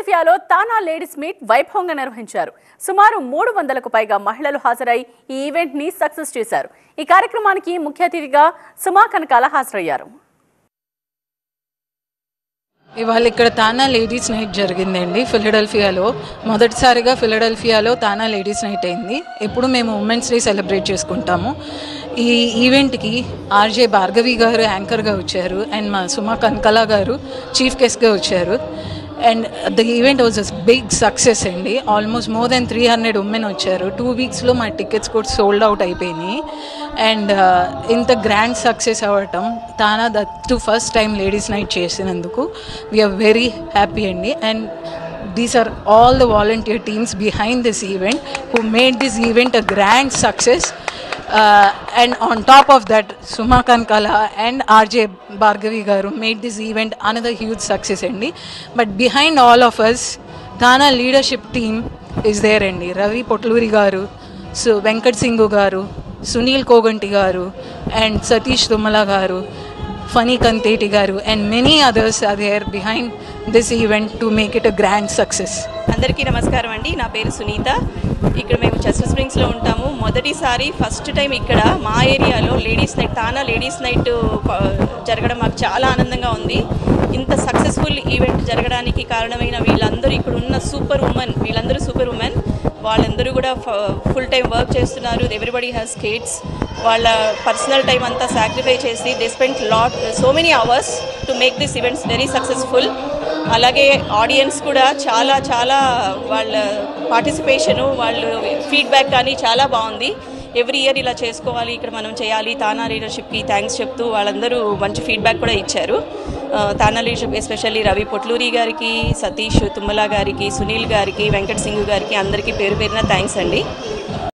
ఫిలడెల్ఫియాలో తానా ladies meet వైభవంగా నిర్వహించారు సుమారు మూడు వందలకు పైగా మహిళలు హాజరై ఈ ఈవెంట్ ని సక్సెస్ చేశారు ఈ కార్యక్రమానికి ముఖ్య అతిథిగా సుమా కనకాల హాజరయ్యారు ఇవాళ ఇక్కడ తానా లేడీస్ నైట్ జరిగిందండి ఫిలడెల్ఫియాలో మొదటిసారిగా ఫిలడెల్ఫియాలో తానా లేడీస్ నైట్ అయింది ఎప్పుడు మేము ఉమెన్స్ డే సెలబ్రేట్ చేసుకుంటాము ఈ ఈవెంట్కి ఆర్జే భార్గవి గారు యాంకర్గా వచ్చారు అండ్ మా సుమా కనకల గారు చీఫ్ గెస్ట్గా వచ్చారు and the event was a big success అండి almost more than three hundred women వచ్చారు టూ వీక్స్లో మా టికెట్స్ కూడా సోల్డ్ అవుట్ అయిపోయినాయి అండ్ ఇంత గ్రాండ్ సక్సెస్ అవ్వటం TANA that too first time ladies night చేసినందుకు వీఆర్ వెరీ హ్యాపీ అండి and these are all the volunteer teams behind this event who made this event a grand success and on top of that Suma Kanakala and RJ Bhargavi garu made this event another huge success అండి but behind all of us TANA leadership team is there అండి రవి పొట్లూరి గారు so Venkat Singh గారు సునీల్ కోగంటి గారు and Satish Tummala గారు Phani Kantheti garu and many others are there behind this event to make it a grand success అందరికీ నమస్కారం అండి నా పేరు సునీత ఇక్కడ మేము చెస్టర్ స్ప్రింగ్స్లో ఉంటాము మొదటిసారి ఫస్ట్ టైం ఇక్కడ మా ఏరియాలో ladies night TANA ladies night ప- జరగడం మాకు చాలా ఆనందంగా ఉంది ఇంత సక్సెస్ఫుల్ ఈవెంట్ జరగడానికి కారణమైన వీళ్ళందరూ ఇక్కడ ఉన్న సూపర్ ఉమెన్ వీళ్ళందరూ సూపర్ ఉమెన్ వాళ్ళందరూ కూడా ఫుల్ టైం వర్క్ చేస్తున్నారు ఎవ్రీబడి హ్యాస్ కిడ్స్ వాళ్ళ పర్సనల్ టైం అంతా సాక్రిఫై చేసి they spend lot so many hours to make this events very successful అలాగే ఆడియన్స్ కూడా చాలా చాలా వాళ్ళ పార్టిసిపేషను వాళ్ళు ఫీడ్బ్యాక్ కానీ చాలా బాగుంది ఎవ్రీ ఇయర్ ఇలా చేసుకోవాలి ఇక్కడ మనం చేయాలి తానా లీడర్షిప్కి థ్యాంక్స్ చెప్తూ వాళ్ళందరూ మంచి ఫీడ్బ్యాక్ కూడా ఇచ్చారు ఆ, తానా లీడర్షిప్ ఎస్పెషల్లీ రవి పొట్లూరి గారికి సతీష్ తుమ్మల గారికి సునీల్ గారికి వెంకట్ సింగ్ గారికి అందరికీ పేరు పేరున థ్యాంక్స్ అండి